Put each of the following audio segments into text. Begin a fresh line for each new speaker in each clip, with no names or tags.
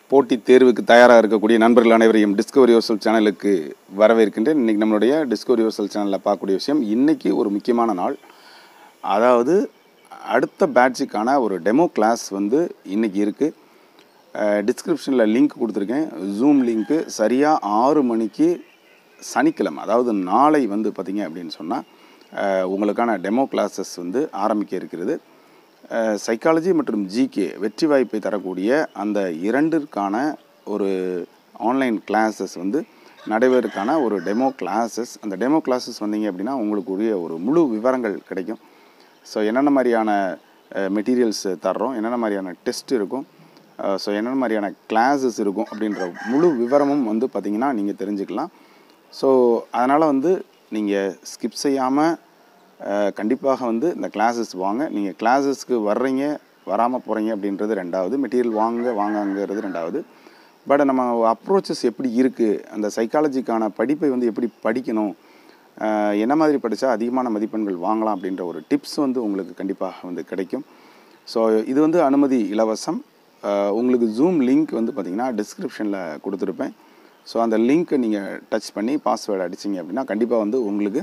போட்டித் தேர்வுக்கு தயாராக இருக்கக்கூடிய நண்பர்கள் அனைவரையும் டிஸ்கவரி யோசல் சேனலுக்கு வரவேற்கின்றேன் இன்றைக்கி நம்மளுடைய டிஸ்கவரி யோசல் சேனலில் பார்க்கக்கூடிய விஷயம் இன்றைக்கி ஒரு முக்கியமான நாள் அதாவது அடுத்த பேட்சுக்கான ஒரு டெமோ கிளாஸ் வந்து இன்றைக்கி இருக்குது டிஸ்கிரிப்ஷனில் லிங்க் கொடுத்துருக்கேன் ஜூம் லிங்க்கு சரியாக ஆறு மணிக்கு சனிக்கிழமை அதாவது நாளை வந்து பார்த்திங்க அப்படின்னு சொன்னால் உங்களுக்கான டெமோ கிளாஸஸ் வந்து ஆரம்பிக்க இருக்கிறது சைக்காலஜி மற்றும் ஜிகே வெற்றி வாய்ப்பை தரக்கூடிய அந்த இரண்டிற்கான ஒரு ஆன்லைன் கிளாஸஸ் வந்து நடைபெறக்கான ஒரு டெமோ கிளாஸஸ் அந்த டெமோ கிளாஸஸ் வந்தீங்க அப்படின்னா உங்களுக்கு உரிய ஒரு முழு விவரங்கள் கிடைக்கும் ஸோ என்னென்ன மாதிரியான மெட்டீரியல்ஸ் தர்றோம் என்னென்ன மாதிரியான டெஸ்ட் இருக்கும் ஸோ என்னென்ன மாதிரியான கிளாஸஸ் இருக்கும் அப்படின்ற முழு விவரமும் வந்து பார்த்திங்கன்னா நீங்கள் தெரிஞ்சுக்கலாம் ஸோ அதனால் வந்து நீங்கள் ஸ்கிப் செய்யாமல் கண்டிப்பாக வந்து இந்த கிளாஸஸ் வாங்க நீங்கள் கிளாஸஸ்க்கு வர்றீங்க வராமல் போகிறீங்க அப்படின்றது ரெண்டாவது மெட்டீரியல் வாங்க வாங்கங்கிறது ரெண்டாவது பட் நம்ம அப்ரோச்சஸ் எப்படி இருக்குது அந்த சைக்காலஜிக்கான படிப்பை வந்து எப்படி படிக்கணும் என்ன மாதிரி படித்தா அதிகமான மதிப்பெண்கள் வாங்கலாம் அப்படின்ற ஒரு டிப்ஸ் வந்து உங்களுக்கு கண்டிப்பாக வந்து கிடைக்கும் ஸோ இது வந்து அனுமதி இலவசம் உங்களுக்கு ஜூம் லிங்க் வந்து பார்த்திங்கன்னா டிஸ்கிரிப்ஷனில் கொடுத்துருப்பேன் ஸோ அந்த லிங்க்கை நீங்கள் டச் பண்ணி பாஸ்வேர்டு அடிச்சிங்க அப்படின்னா கண்டிப்பாக வந்து உங்களுக்கு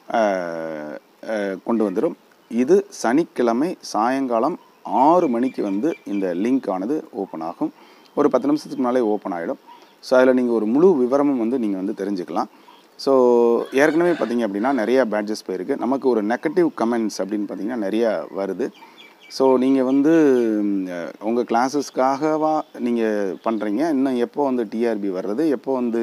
கொண்டு வந்துடும் இது சனிக்கிழமை சாயங்காலம் ஆறு மணிக்கு வந்து இந்த லிங்க் ஆனது ஓப்பன் ஆகும் ஒரு பத்து நிமிஷத்துக்கு முன்னாலே ஓப்பன் ஆகிடும் ஸோ அதில் நீங்கள் ஒரு முழு விவரமும் வந்து நீங்கள் வந்து தெரிஞ்சுக்கலாம் ஸோ ஏற்கனவே பார்த்தீங்க அப்படின்னா நிறையா பேட்சஸ் போயிருக்கு நமக்கு ஒரு நெகட்டிவ் கமெண்ட்ஸ் அப்படின்னு பார்த்தீங்கன்னா நிறையா வருது ஸோ நீங்கள் வந்து உங்கள் கிளாஸஸ்க்காகவா நீங்கள் பண்ணுறீங்க இன்னும் எப்போ வந்து டிஆர்பி வர்றது எப்போ வந்து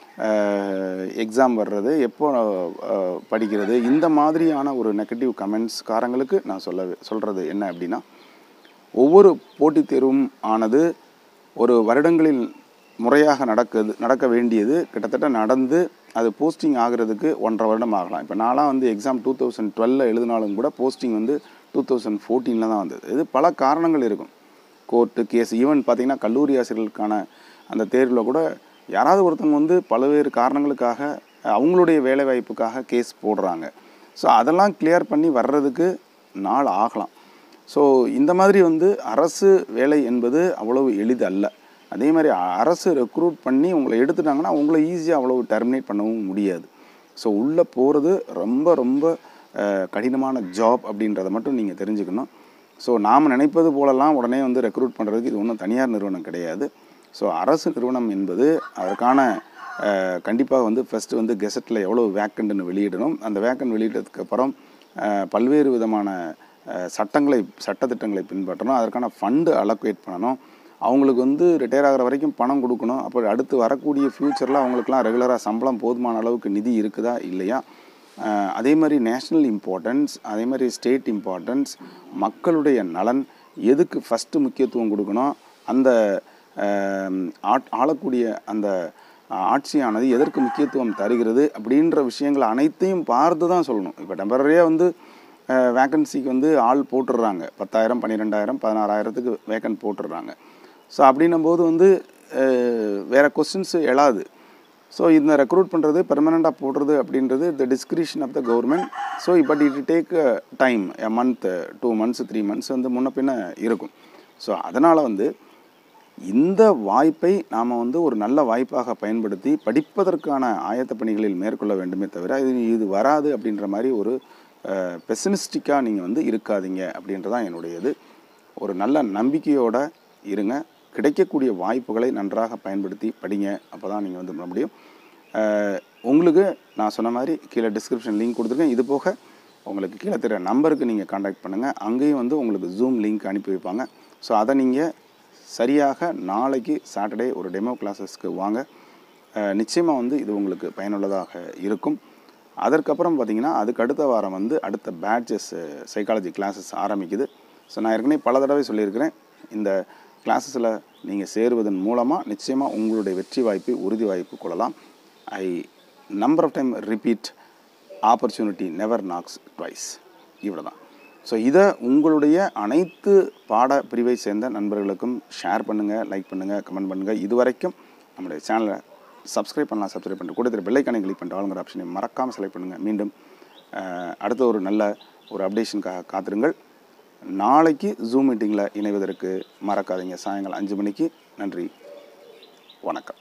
எக்ஸாம் வர்றது எப்போ படிக்கிறது இந்த மாதிரியான ஒரு நெகட்டிவ் கமெண்ட்ஸ் காரங்களுக்கு நான் சொல்ல சொல்கிறது என்ன அப்படின்னா ஒவ்வொரு போட்டித் தேர்வும் ஆனது ஒரு வருடங்களில் முறையாக நடக்குது நடக்க வேண்டியது கிட்டத்தட்ட நடந்து அது போஸ்டிங் ஆகிறதுக்கு ஒன்றரை வருடம் ஆகலாம் இப்போ நான்லாம் வந்து எக்ஸாம் டூ தௌசண்ட் டுவெலில் எழுதினாலும் கூட போஸ்டிங் வந்து டூ தௌசண்ட் ஃபோர்டீனில் தான் வந்தது இது பல காரணங்கள் இருக்கும் கோர்ட்டு கேஸ் ஈவன் பார்த்திங்கன்னா கல்லூரி ஆசிரியர்களுக்கான அந்த தேர்வில் கூட யாராவது ஒருத்தவங்க வந்து பல்வேறு காரணங்களுக்காக அவங்களுடைய வேலைவாய்ப்புக்காக கேஸ் போடுறாங்க ஸோ அதெல்லாம் கிளியர் பண்ணி வர்றதுக்கு நாள் ஆகலாம் ஸோ இந்த மாதிரி வந்து அரசு வேலை என்பது அவ்வளவு எளிது அல்ல அதே மாதிரி அரசு ரெக்ரூட் பண்ணி உங்களை எடுத்துட்டாங்கன்னா உங்களை ஈஸியாக அவ்வளவு டெர்மினேட் பண்ணவும் முடியாது ஸோ உள்ளே போகிறது ரொம்ப ரொம்ப கடினமான ஜாப் அப்படின்றத மட்டும் நீங்கள் தெரிஞ்சுக்கணும் ஸோ நாம் நினைப்பது போலலாம் உடனே வந்து ரெக்ரூட் பண்ணுறதுக்கு இது ஒன்றும் தனியார் நிறுவனம் கிடையாது ஸோ அரசு நிறுவனம் என்பது அதற்கான கண்டிப்பாக வந்து ஃபஸ்ட்டு வந்து கெசட்டில் எவ்வளோ வேக்கண்ட்னு வெளியிடணும் அந்த வேக்கண்ட் வெளியிட்டதுக்கு அப்புறம் பல்வேறு விதமான சட்டங்களை சட்டத்திட்டங்களை பின்பற்றணும் அதற்கான ஃபண்டு அலோகேட் பண்ணணும் அவங்களுக்கு வந்து ரிட்டையர் ஆகிற வரைக்கும் பணம் கொடுக்கணும் அப்போ அடுத்து வரக்கூடிய ஃப்யூச்சரில் அவங்களுக்குலாம் ரெகுலராக சம்பளம் போதுமான அளவுக்கு நிதி இருக்குதா இல்லையா அதே மாதிரி நேஷ்னல் இம்பார்ட்டன்ஸ் அதே மாதிரி ஸ்டேட் இம்பார்ட்டன்ஸ் மக்களுடைய நலன் எதுக்கு ஃபஸ்ட்டு முக்கியத்துவம் கொடுக்கணும் அந்த ஆளக்கூடிய அந்த ஆட்சியானது எதற்கு முக்கியத்துவம் தருகிறது அப்படின்ற விஷயங்கள் அனைத்தையும் பார்த்து தான் சொல்லணும் இப்போ டெம்பரரியாக வந்து வேக்கன்சிக்கு வந்து ஆள் போட்டுடுறாங்க பத்தாயிரம் பன்னிரெண்டாயிரம் பதினாறாயிரத்துக்கு வேக்கன்ட் போட்டுடுறாங்க ஸோ அப்படின்னும் போது வந்து வேறு கொஸ்டின்ஸ் எழாது ஸோ இந்த ரெக்ரூட் பண்ணுறது பெர்மனண்ட்டாக போடுறது அப்படின்றது the discretion of the government so but it take time a month two months three months வந்து முன்ன பின்ன இருக்கும் ஸோ அதனால் வந்து இந்த வாய்ப்பை நாம் வந்து ஒரு நல்ல வாய்ப்பாக பயன்படுத்தி படிப்பதற்கான ஆயத்த பணிகளில் மேற்கொள்ள வேண்டுமே தவிர இது இது வராது அப்படின்ற மாதிரி ஒரு பெசிமிஸ்டிக்காக நீங்கள் வந்து இருக்காதீங்க அப்படின்றதான் என்னுடையது ஒரு நல்ல நம்பிக்கையோடு இருங்க கிடைக்கக்கூடிய வாய்ப்புகளை நன்றாக பயன்படுத்தி படிங்க அப்போ தான் நீங்கள் வந்து முடியும் உங்களுக்கு நான் சொன்ன மாதிரி கீழே டிஸ்கிரிப்ஷன் லிங்க் கொடுத்துருக்கேன் இது போக உங்களுக்கு கீழே தெரிய நம்பருக்கு நீங்கள் காண்டாக்ட் பண்ணுங்கள் அங்கேயும் வந்து உங்களுக்கு ஜூம் லிங்க் அனுப்பி வைப்பாங்க ஸோ அதை நீங்கள் சரியாக நாளைக்கு சாட்டர்டே ஒரு டெமோ கிளாஸஸ்க்கு வாங்க நிச்சயமாக வந்து இது உங்களுக்கு பயனுள்ளதாக இருக்கும் அதற்கப்புறம் பார்த்திங்கன்னா அதுக்கு அடுத்த வாரம் வந்து அடுத்த பேட்சஸ் சைக்காலஜி கிளாஸஸ் ஆரம்பிக்குது ஸோ நான் ஏற்கனவே பல தடவை சொல்லியிருக்கிறேன் இந்த கிளாஸஸில் நீங்கள் சேருவதன் மூலமாக நிச்சயமாக உங்களுடைய வெற்றி வாய்ப்பை உறுதி வாய்ப்பு கொள்ளலாம் I number of time repeat opportunity never knocks twice இவ்வளோ தான் ஸோ இதை உங்களுடைய அனைத்து பாட பிரிவை சேர்ந்த நண்பர்களுக்கும் ஷேர் பண்ணுங்கள் லைக் பண்ணுங்கள் கமெண்ட் பண்ணுங்கள் இது வரைக்கும் நம்முடைய சேனலை சப்ஸ்கிரைப் பண்ணலாம் சப்ஸ்கிரைப் பண்ணிட்டு கூட பெல்லைக்கானை கிளிக் பண்ணிட்டு ஆளுங்கிற ஆப்ஷனை மறக்காமல் செலக்ட் பண்ணுங்கள் மீண்டும் அடுத்த ஒரு நல்ல ஒரு அப்டேஷனுக்காக காத்திருங்கள் நாளைக்கு ஜூம் மீட்டிங்கில் இணைவதற்கு மறக்காதீங்க சாயங்காலம் அஞ்சு மணிக்கு நன்றி வணக்கம்